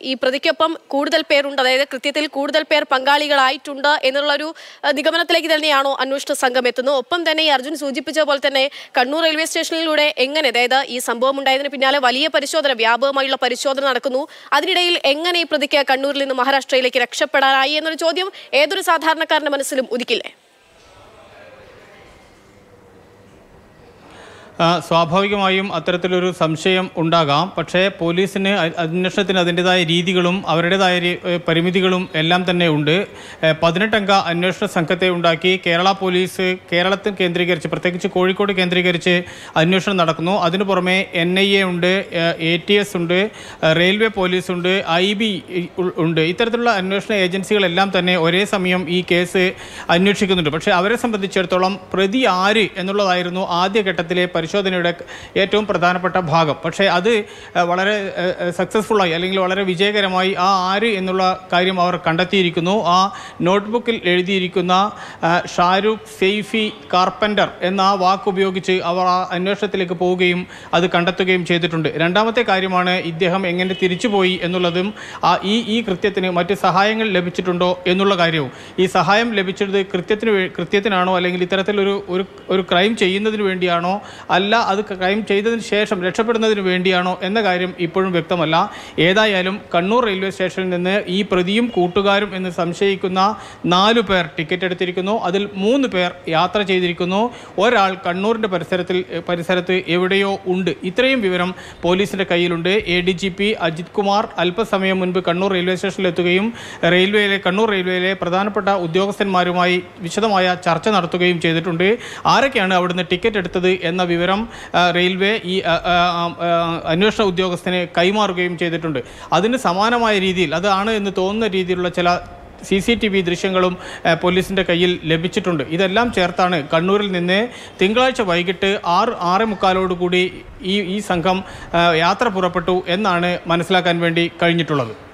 ഈ പ്രതിക്കൊപ്പം കൂടുതൽ പേരുണ്ട് അതായത് കൃത്യത്തിൽ കൂടുതൽ പേർ പങ്കാളികളായിട്ടുണ്ട് എന്നുള്ളൊരു ആ, നിഗമനത്തിലേക്ക് തന്നെയാണോ അന്വേഷണ സംഘം എത്തുന്നത് ഒപ്പം തന്നെ ഈ അർജുൻ സൂചിപ്പിച്ച പോലെ തന്നെ കണ്ണൂർ റെയിൽവേ സ്റ്റേഷനിലൂടെ എങ്ങനെ അതായത് ഈ സംഭവം ഉണ്ടായതിന് പിന്നാലെ വലിയ പരിശോധന വ്യാപകമായുള്ള പരിശോധന നടക്കുന്നു അതിനിടയിൽ എങ്ങനെ ഈ പ്രതിക്ക് കണ്ണൂരിൽ നിന്ന് മഹാരാഷ്ട്രയിലേക്ക് രക്ഷപ്പെടാനായി എന്നൊരു ചോദ്യം ഏതൊരു സാധാരണക്കാരന്റെ മനസ്സിലും ഉദിക്കില്ലേ ആ, സ്വാഭാവികമായും അത്തരത്തിലൊരു സംശയം ഉണ്ടാകാം പക്ഷേ പോലീസിന് അ- അന്വേഷണത്തിന് അതിൻ്റെതായ രീതികളും അവരുടേതായ രീ- ഏ, പരിമിതികളും എല്ലാം തന്നെ ഉണ്ട് ഏ, പതിനെട്ടംഗ അന്വേഷണ സംഘത്തെ ഉണ്ടാക്കി കേരള പോലീസ് കേരളത്തിൽ കേന്ദ്രീകരിച്ച് പ്രത്യേകിച്ച് കോഴിക്കോട് കേന്ദ്രീകരിച്ച് അന്വേഷണം നടക്കുന്നു അതിനു പുറമെ എൻ ഐ എ ഉണ്ട് എ ടി എസ് ഉണ്ട് ഏ, റെയിൽവേ പോലീസ് ഉണ്ട് ഐ ബി ഉണ്ട് ഇത്തരത്തിലുള്ള അന്വേഷണ ഏജൻസികളെല്ലാം തന്നെ ഒരേ സമയം ഈ കേസ് അന്വേഷിക്കുന്നുണ്ട് പക്ഷേ അവരെ സംബന്ധിച്ചിടത്തോളം പ്രതി ആര് എന്നുള്ളതായിരുന്നു ആദ്യഘട്ടത്തിലെ പരിശോധനയുടെ ഏറ്റവും പ്രധാനപ്പെട്ട ഭാഗം പക്ഷേ അത് ഏഹ്, വളരെ സക്സസ്ഫുള്ളായി അല്ലെങ്കിൽ വളരെ വിജയകരമായി ആ ആര് എന്നുള്ള കാര്യം അവർ കണ്ടെത്തിയിരിക്കുന്നു ആ നോട്ട്ബുക്കിൽ എഴുതിയിരിക്കുന്ന ആ, ഷാരൂഖ് സെയ്ഫി കാർപ്പൻ്റർ എന്ന ആ വാക്ക് ഉപയോഗിച്ച് അവർ ആ അന്വേഷണത്തിലേക്ക് പോവുകയും അത് കണ്ടെത്തുകയും ചെയ്തിട്ടുണ്ട് രണ്ടാമത്തെ കാര്യമാണ് ഇദ്ദേഹം എങ്ങനെ തിരിച്ചുപോയി എന്നുള്ളതും ആ ഈ ഈ കൃത്യത്തിന് മറ്റ് സഹായങ്ങൾ ലഭിച്ചിട്ടുണ്ടോ എന്നുള്ള കാര്യവും ഈ സഹായം ലഭിച്ചത് കൃത്യത്തിന് വേ- കൃത്യത്തിനാണോ അല്ലെങ്കിൽ ഇത്തരത്തിലൊരു ഒരു ഒരു ക്രൈം ചെയ്യുന്നതിന് വേണ്ടിയാണോ അല്ല അത് ക്രൈം ചെയ്തതിന് ശേഷം രക്ഷപ്പെടുന്നതിന് വേണ്ടിയാണോ എന്ന കാര്യം ഇപ്പോഴും വ്യക്തമല്ല ഏതായാലും കണ്ണൂർ റെയിൽവേ സ്റ്റേഷനിൽ നിന്ന് ഈ പ്രതിയും കൂട്ടുകാരും എന്ന് സംശയിക്കുന്ന നാലു പേർ ടിക്കറ്റ് എടുത്തിരിക്കുന്നു അതിൽ മൂന്ന് പേർ യാത്ര ചെയ്തിരിക്കുന്നു ഒരാൾ കണ്ണൂരിൻ്റെ പരിസരത്തിൽ പരിസരത്ത് എവിടെയോ ഉണ്ട് ഇത്രയും വിവരം പോലീസിൻ്റെ കയ്യിലുണ്ട് A D G P Ajith Kumar അല്പസമയം മുൻപ് കണ്ണൂർ റെയിൽവേ സ്റ്റേഷനിലെത്തുകയും റെയിൽവേയിലെ കണ്ണൂർ റെയിൽവേയിലെ പ്രധാനപ്പെട്ട ഉദ്യോഗസ്ഥന്മാരുമായി വിശദമായ ചർച്ച നടത്തുകയും ചെയ്തിട്ടുണ്ട് ആരൊക്കെയാണ് അവിടുന്ന് ടിക്കറ്റ് എടുത്തത് എന്ന വിവരം ആ, റെയിൽവേ ഈ ആ, ആ, ആ, അന്വേഷണ ഉദ്യോഗസ്ഥന് കൈമാറുകയും ചെയ്തിട്ടുണ്ട് അതിന് സമാനമായ രീതിയിൽ അതാണ് എന്ന് തോന്നുന്ന രീതിയിലുള്ള ചില സി സി ടി വി ദൃശ്യങ്ങളും ആ, പോലീസിൻ്റെ കയ്യിൽ ലഭിച്ചിട്ടുണ്ട് ഇതെല്ലാം ചേർത്താണ് കണ്ണൂരിൽ നിന്ന് തിങ്കളാഴ്ച വൈകിട്ട് ആറ് ആറ് മുക്കാലോടുകൂടി ഈ ഈ സംഘം ആ, യാത്ര പുറപ്പെട്ടു എന്നാണ് മനസ്സിലാക്കാൻ വേണ്ടി കഴിഞ്ഞിട്ടുള്ളത്